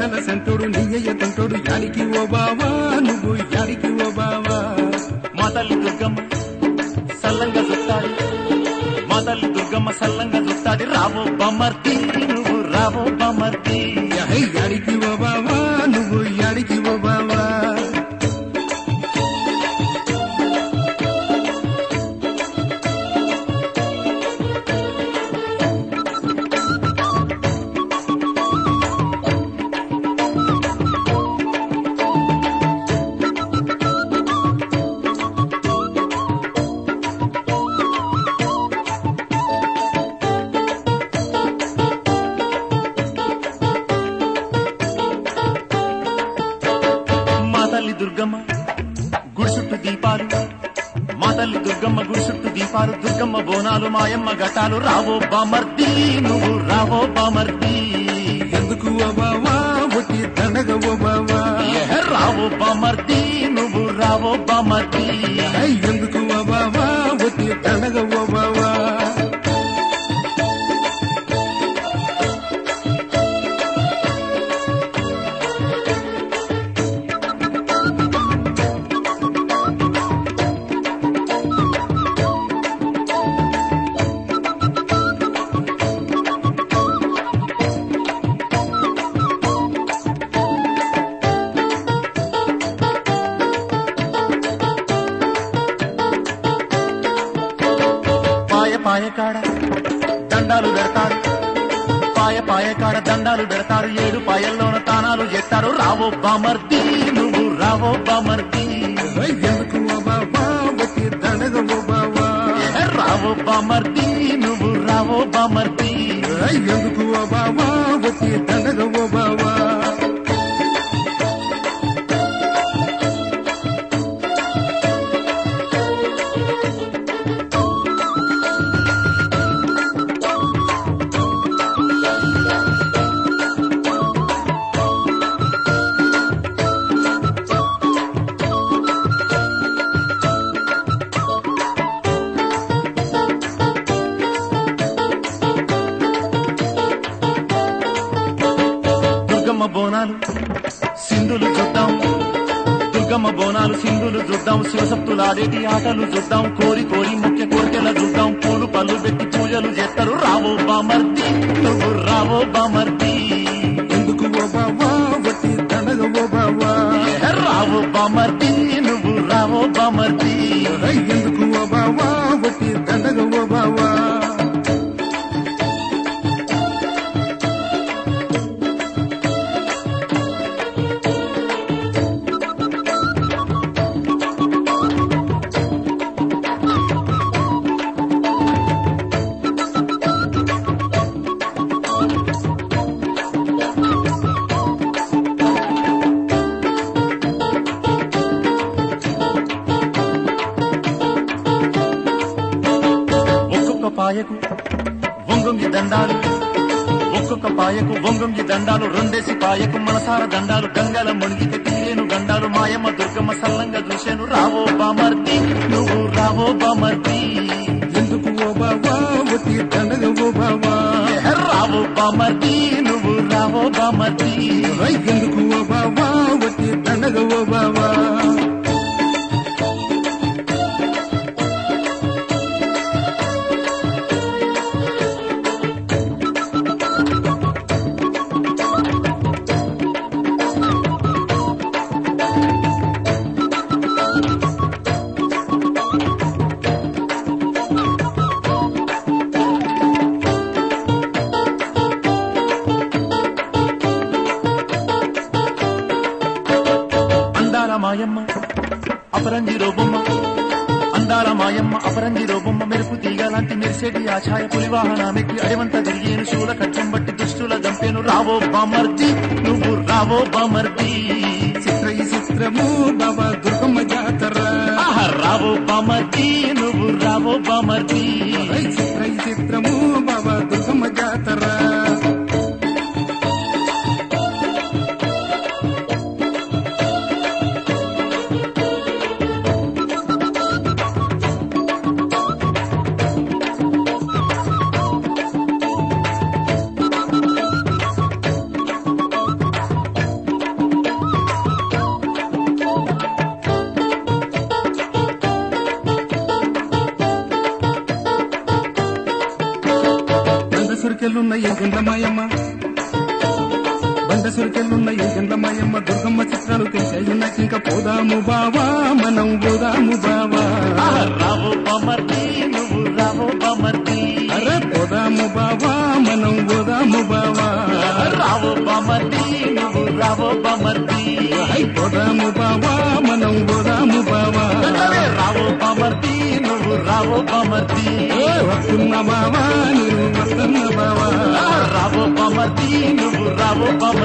అందాల సెంటోడు నీ అయ్య తంటోడు యాడికి ఓ బావా నువ్వు యాడికి ఓ బావా మా తల్లి దుర్గమ్మ సల్లంగా చుట్టాడి మా తల్లి దుర్గమ్మ సల్లంగా చుట్టాడి రావో బమర్తి నువ్వు రావో బమర్తి యహై యాడికి ఓ బావా నువ్వు యాడికి ఓ బావా మా తల్లి దుర్గమ్మ గుడి చుట్టూ దీపాలు మా తల్లి దుర్గమ్మ గుడి చుట్టూ దీపాలు దుర్గమ్మ బోనాలు మాయమ్మ ఘటాలు రావో బామర్ది నువ్వు రావో బామర్ది ఎందుకు ఓ బావా ఒట్టి దండగ ఓ బావా ఏహ రావో బామర్ది నువ్వు రావో బామర్ది యహై ఎందుకు ఓ బావా ఒట్టి దండగ ఓ బావా పాయ పాయ కాడ దండాలు పెడతారు పాయ పాయ కాడ దండాలు పెడతారు ఏడు పాయల్లోన తానాలు చేస్తారు రావో బామర్ది నువ్వు రావో బామర్ది యహై ఎందుకు ఓ బావా ఒట్టి దండగ ఓ బావా ఏహ రావో బామర్ది నువ్వు రావో బామర్ది యహై ఎందుకు ఓ బావా ఒట్టి దండగ ఓ బావా దుర్గమ్మ బోనాలు సింధులు చూద్దాం దుర్గమ్మ బోనాలు సింధులు చూద్దాం శివసప్తులాడేటి ఆటలు చూద్దాం కోరి కోరి ముఖ్య కోరికల చూద్దాం పూలు పళ్ళు పెట్టి పూజలు చేస్తారు రావో బామర్ది నువ్వు రావో బామర్ది ఎందుకు ఓ బావా ఒట్టి దండగ ఓ బావా ఏహ రావో బామర్ది నువ్వు రావో బామర్ది యహై ఎందుకు ఓ బావా ఒట్టి దండగ ఓ బావా ఒక్కొక్క పాయకు వంగొంగి దండాలు ఒక్కొక్క పాయకు వంగొంగి దండాలు రెండేసి పాయకు మనసార దండాలు గంగల మునిగితే తీరేను గండాలు మాయమ్మ దుర్గమ్మ సల్లంగా చూశాను రావో బామర్ది నువ్వు రావో బామర్ది ఎందుకు ఓ బావా ఒట్టి దండగ ఓ బావా ఏహ రావో బామర్ది నువ్వు రావో బామర్ది యహై ఎందుకు ఓ బావా ఒట్టి దండగ ఓ బావా అందాల మాయమ్మ అపరంజి రోబొమ్మ అందాల మాయమ్మ అపరంజి రోబొమ్మ మెరుపు తీగ లాంటి మెరిసేటి ఆ ఛాయ పులివాహనామెక్కి అడివంత తిరిగేను శూల కచ్చం బట్టి దుష్టుల గంపెను రావో బామర్ది నువ్వు రావో బామర్ది చిత్ర ఈ చిత్రము బాబా దుర్గమ్మ జాతర ఆహా, రావో బామర్ది నువ్వు రావో బామర్ది యహై చిత్ర ఈ చిత్రము బాబా దుర్గమ్మ జాతర సురికెళ్ళున్న ఎంగండ్ల మాయమ్మ బండ సురికెళ్ళున్న ఎంగండ్ల మాయమ్మ దుర్గమ్మ చిత్రాలు తెలిసాయి నాకింక పోదాము బావా మనం పోదాము బావా ఆహా, రావో బమర్ది నువ్వు రావో బమర్ది అరే పోదాము బావా మనం పోదాము బావా రావో బమర్ది నువ్వు రావో బమర్ది హై పోదాము బావా మనం పోదాము బావా అరే రావో బమర్ది నువ్వు రావో బమర్ది ఏ వస్తున్న బావా నేను వస్తున్న బావా రావో బమర్ది నువ్వు రావో బమర్ది